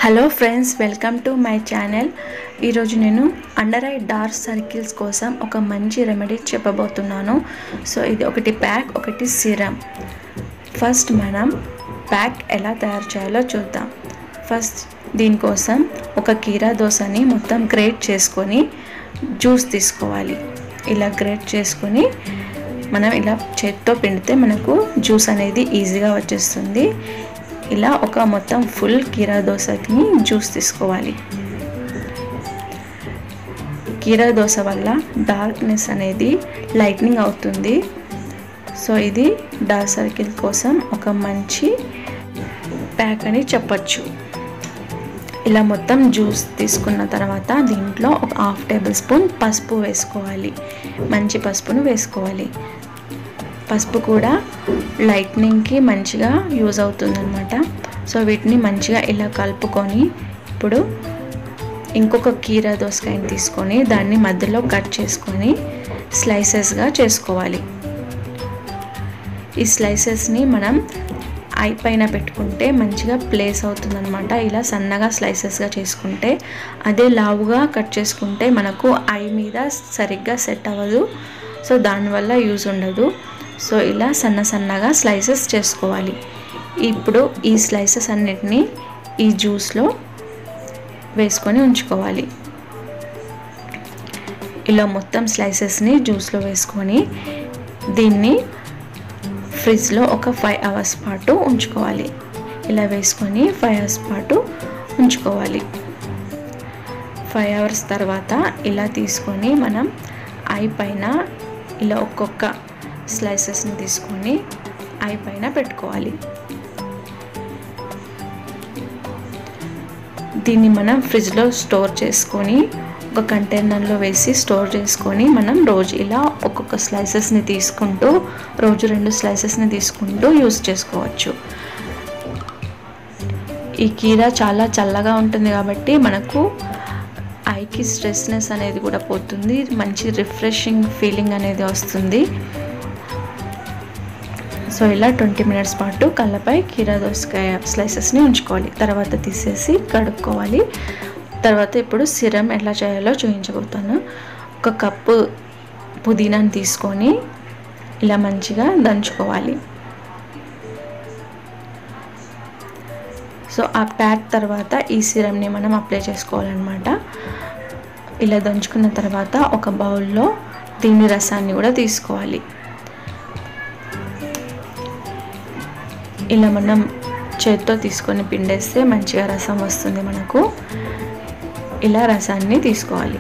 hello friends welcome to my channel ఈరోజు నేను under eye dark circles కోసం ఒక మంచి రెమెడీ చెప్పబోతున్నాను సో ఇది ఒకటి ప్యాక్ ఒకటి సిరమ్ ఫస్ట్ మనం ప్యాక్ ఎలా తయారు చేయాలో చూద్దాం ఫస్ట్ దీనికోసం ఒక కీరా దోశని మొత్తం గ్రేట్ చేసుకొని జ్యూస్ తీసుకోవాలి ఇలా గ్రేట్ చేసుకొని మనం ఇలా చేత్తో పిండితే మనకు జ్యూస్ అనేది ఈజీగా వచ్చేస్తుంది ఇలా ఒక మొత్తం ఫుల్ కీరా దోశకి జ్యూస్ తీసుకోవాలి కీరా దోశ వల్ల డార్క్నెస్ అనేది లైట్నింగ్ అవుతుంది సో ఇది డార్క్ సర్కిల్ కోసం ఒక మంచి ప్యాక్ అని చెప్పచ్చు ఇలా మొత్తం జ్యూస్ తీసుకున్న తర్వాత దీంట్లో ఒక హాఫ్ టేబుల్ స్పూన్ పసుపు వేసుకోవాలి మంచి పసుపును వేసుకోవాలి పసుపు కూడా లైట్నింగ్కి మంచిగా యూజ్ అవుతుందన్నమాట సో వీటిని మంచిగా ఇలా కలుపుకొని ఇప్పుడు ఇంకొక కీరా దోసకాయని తీసుకొని దాన్ని మధ్యలో కట్ చేసుకొని స్లైసెస్గా చేసుకోవాలి ఈ స్లైసెస్ని మనం ఐ పైన పెట్టుకుంటే మంచిగా ప్లేస్ అవుతుందన్నమాట ఇలా సన్నగా స్లైసెస్గా చేసుకుంటే అదే లావుగా కట్ చేసుకుంటే మనకు ఐ మీద సరిగ్గా సెట్ అవ్వదు సో దానివల్ల యూజ్ ఉండదు సో ఇలా సన్న సన్నగా స్లైసెస్ చేసుకోవాలి ఇప్పుడు ఈ స్లైసెస్ అన్నిటినీ ఈ జ్యూస్లో వేసుకొని ఉంచుకోవాలి ఇలా మొత్తం స్లైసెస్ని జ్యూస్లో వేసుకొని దీన్ని ఫ్రిడ్జ్లో ఒక ఫైవ్ అవర్స్ పాటు ఉంచుకోవాలి ఇలా వేసుకొని ఫైవ్ అవర్స్ పాటు ఉంచుకోవాలి ఫైవ్ అవర్స్ తర్వాత ఇలా తీసుకొని మనం ఐ పైన ఇలా ఒక్కొక్క స్లైసెస్ని తీసుకొని ఐ పైన పెట్టుకోవాలి దీన్ని మనం ఫ్రిడ్జ్లో స్టోర్ చేసుకొని ఒక కంటైనర్లో వేసి స్టోర్ చేసుకొని మనం రోజు ఇలా ఒక్కొక్క స్లైసెస్ని తీసుకుంటూ రోజు రెండు స్లైసెస్ని తీసుకుంటూ యూస్ చేసుకోవచ్చు ఈ కీర చాలా చల్లగా ఉంటుంది కాబట్టి మనకు ఐకి స్ట్రెస్నెస్ అనేది కూడా పోతుంది మంచి రిఫ్రెషింగ్ ఫీలింగ్ అనేది వస్తుంది సో ఇలా ట్వంటీ మినిట్స్ పాటు కళ్ళపై కీరా దోసకాయ స్లైసెస్ని ఉంచుకోవాలి తర్వాత తీసేసి కడుక్కోవాలి తర్వాత ఇప్పుడు సిరం ఎట్లా చేయాలో చూపించబోతాను ఒక కప్పు పుదీనాని తీసుకొని ఇలా మంచిగా దంచుకోవాలి సో ఆ ప్యాక్ తర్వాత ఈ సిరమ్ని మనం అప్లై చేసుకోవాలన్నమాట ఇలా దంచుకున్న తర్వాత ఒక బౌల్లో దీని రసాన్ని కూడా తీసుకోవాలి ఇలా మనం చేత్తో తీసుకొని పిండేస్తే మంచిగా రసం వస్తుంది మనకు ఇలా రసాన్ని తీసుకోవాలి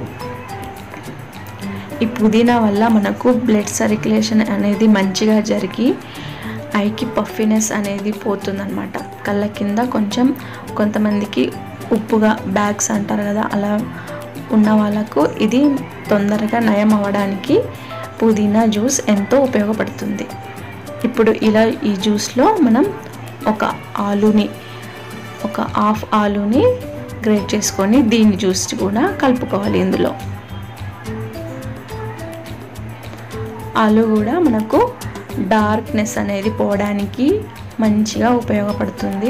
ఈ పుదీనా వల్ల మనకు బ్లడ్ సర్క్యులేషన్ అనేది మంచిగా జరిగి ఐకి పఫినెస్ అనేది పోతుందన్నమాట కళ్ళ కింద కొంచెం కొంతమందికి ఉప్పుగా బ్యాగ్స్ అంటారు కదా అలా ఉన్న వాళ్ళకు ఇది తొందరగా నయం అవ్వడానికి పుదీనా జ్యూస్ ఎంతో ఉపయోగపడుతుంది ఇప్పుడు ఇలా ఈ జ్యూస్లో మనం ఒక ఆలుని ఒక హాఫ్ ఆలుని గ్రేట్ చేసుకొని దీని జ్యూస్ కూడా కలుపుకోవాలి ఇందులో ఆలు కూడా మనకు డార్క్నెస్ అనేది పోవడానికి మంచిగా ఉపయోగపడుతుంది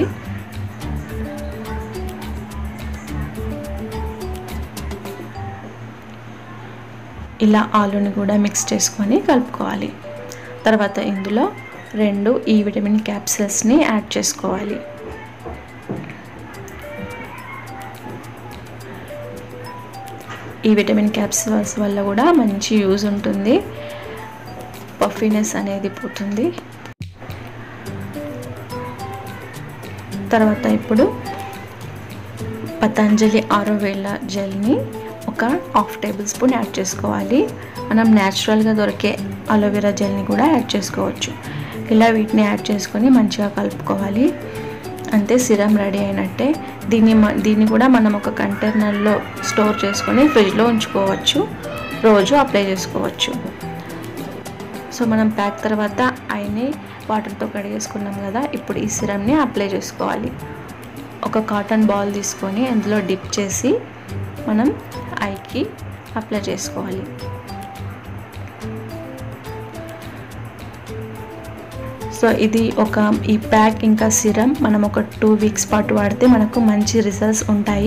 ఇలా ఆలుని కూడా మిక్స్ చేసుకొని కలుపుకోవాలి తర్వాత ఇందులో రెండు ఈ విటమిన్ క్యాప్సిల్స్ని యాడ్ చేసుకోవాలి ఈ విటమిన్ క్యాప్సిల్స్ వల్ల కూడా మంచి యూజ్ ఉంటుంది పఫీనెస్ అనేది పోతుంది తర్వాత ఇప్పుడు పతంజలి ఆరోవేల జెల్ని ఒక హాఫ్ టేబుల్ స్పూన్ యాడ్ చేసుకోవాలి మనం న్యాచురల్గా దొరికే అలోవెరా జెల్ని కూడా యాడ్ చేసుకోవచ్చు ఇలా వీటిని యాడ్ చేసుకొని మంచిగా కలుపుకోవాలి అంతే సిరం రెడీ అయినట్టే దీన్ని దీన్ని కూడా మనం ఒక కంటైనర్లో స్టోర్ చేసుకొని ఫ్రిడ్జ్లో ఉంచుకోవచ్చు రోజు అప్లై చేసుకోవచ్చు సో మనం ప్యాక్ తర్వాత ఐని వాటర్తో కడిగేసుకున్నాం కదా ఇప్పుడు ఈ సిరమ్ని అప్లై చేసుకోవాలి ఒక కాటన్ బాల్ తీసుకొని అందులో డిప్ చేసి మనం ఐకి అప్లై చేసుకోవాలి సో ఇది ఒక ఈ ప్యాక్ ఇంకా సిరం మనం ఒక టూ వీక్స్ పాటు వాడితే మనకు మంచి రిజల్ట్స్ ఉంటాయి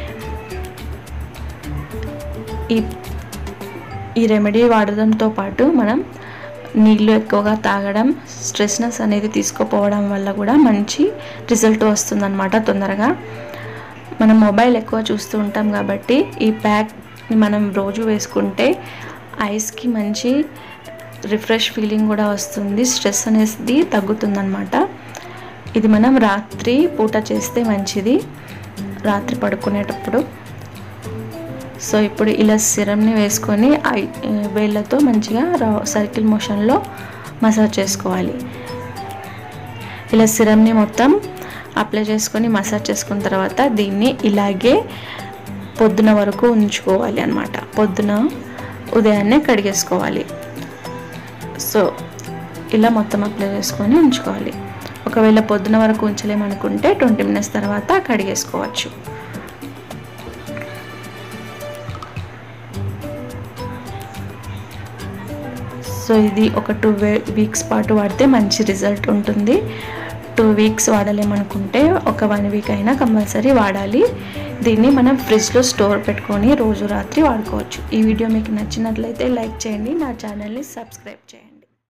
ఈ ఈ రెమెడీ వాడడంతో పాటు మనం నీళ్ళు ఎక్కువగా తాగడం స్ట్రెస్నెస్ అనేది తీసుకోపోవడం వల్ల కూడా మంచి రిజల్ట్ వస్తుందన్నమాట తొందరగా మనం మొబైల్ ఎక్కువ చూస్తూ ఉంటాం కాబట్టి ఈ ప్యాక్ని మనం రోజు వేసుకుంటే ఐస్కి మంచి రిఫ్రెష్ ఫీలింగ్ కూడా వస్తుంది స్ట్రెస్ అనేది తగ్గుతుందన్నమాట ఇది మనం రాత్రి పూట చేస్తే మంచిది రాత్రి పడుకునేటప్పుడు సో ఇప్పుడు ఇలా సిరమ్ని వేసుకొని ఐ- వేళ్ళతో మంచిగా రా- సర్కిల్ మోషన్లో మసాజ్ చేసుకోవాలి ఇలా సిరమ్ని మొత్తం అప్లై చేసుకొని మసాజ్ చేసుకున్న తర్వాత దీన్ని ఇలాగే పొద్దున వరకు ఉంచుకోవాలి అన్నమాట పొద్దున ఉదయాన్నే కడిగేసుకోవాలి సో ఇలా మొత్తం అప్లై చేసుకొని ఉంచుకోవాలి ఒకవేళ పొద్దున వరకు ఉంచలేమనుకుంటే ట్వంటీ మినిట్స్ తర్వాత కడిగేసుకోవచ్చు సో ఇది ఒక టూ వీక్స్ పాటు వాడితే మంచి రిజల్ట్ ఉంటుంది టూ వీక్స్ వాడలేమనుకుంటే ఒక వన్ వీక్ అయినా కంపల్సరీ వాడాలి దీన్ని మనం ఫ్రిడ్జ్లో స్టోర్ పెట్టుకొని రోజు రాత్రి వాడుకోవచ్చు ఈ వీడియో మీకు నచ్చినట్లయితే లైక్ చేయండి నా ఛానల్ని సబ్స్క్రైబ్ చేయండి